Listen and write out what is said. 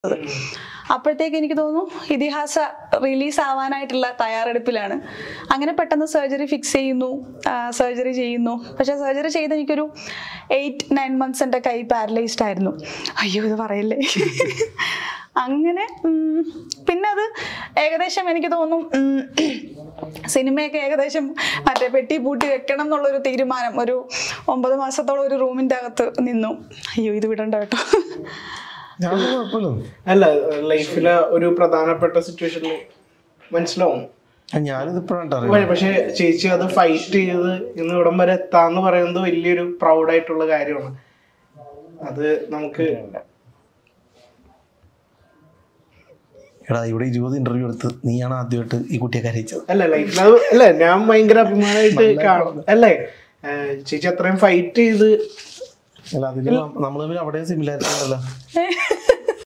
അപ്പോഴത്തേക്ക് എനിക്ക് തോന്നുന്നു ഇതിഹാസ റിലീസ് ആവാനായിട്ടുള്ള തയ്യാറെടുപ്പിലാണ് അങ്ങനെ പെട്ടെന്ന് സർജറി ഫിക്സ് ചെയ്യുന്നു സർജറി ചെയ്യുന്നു പക്ഷെ സർജറി ചെയ്ത് എനിക്കൊരു എയ്റ്റ് നയൻ മന്ത്സ് എൻ്റെ കൈ പാരലൈസ്ഡ് ആയിരുന്നു അയ്യോ ഇത് പറയല്ലേ അങ്ങനെ ഉം, പിന്നെ അത് ഏകദേശം എനിക്ക് തോന്നും ഉം, സിനിമയൊക്കെ ഏകദേശം മറ്റേ പെട്ടി പൂട്ടി വെക്കണം എന്നുള്ളൊരു തീരുമാനം ഒരു ഒമ്പത് മാസത്തോളം ഒരു റൂമിൻ്റെ അകത്ത് നിന്നു അയ്യോ ഇത് വിടണ്ട കേട്ടോ ഞാൻ കുഴപ്പമില്ല അല്ല ലൈഫിലെ ഒരു പ്രധാനപ്പെട്ട സിറ്റുവേഷനിൽ മനസ്സിലാവും ഞാനിത് ഇപ്പോഴാണ് അറിയാം പക്ഷെ ചേച്ചി അത് ഫൈറ്റ് ചെയ്ത് ഇന്ന് ഇവിടം വരെ എത്താന്ന് പറയുന്നത് വലിയൊരു പ്രൗഡായിട്ടുള്ള കാര്യമാണ് അത് നമുക്ക് എടാ ഇവിടെ ഇരുപത് ഇന്റർവ്യൂ എടുത്ത് നീയാണ് ആദ്യമായിട്ട് ഈ കുട്ടിയെ കരയിച്ചത് അല്ല ലൈഫിൽ അത് അല്ല ഞാൻ ഭയങ്കര അഭിമാനമായിട്ട് കാണും അല്ലേ ഏഹ് ചേച്ചി അത്രയും ഫൈറ്റ് ചെയ്ത് അല്ല അതിൽ നമ്മൾ തമ്മിൽ അവിടെയും സിമിലാരിറ്റി ഉണ്ടല്ലോ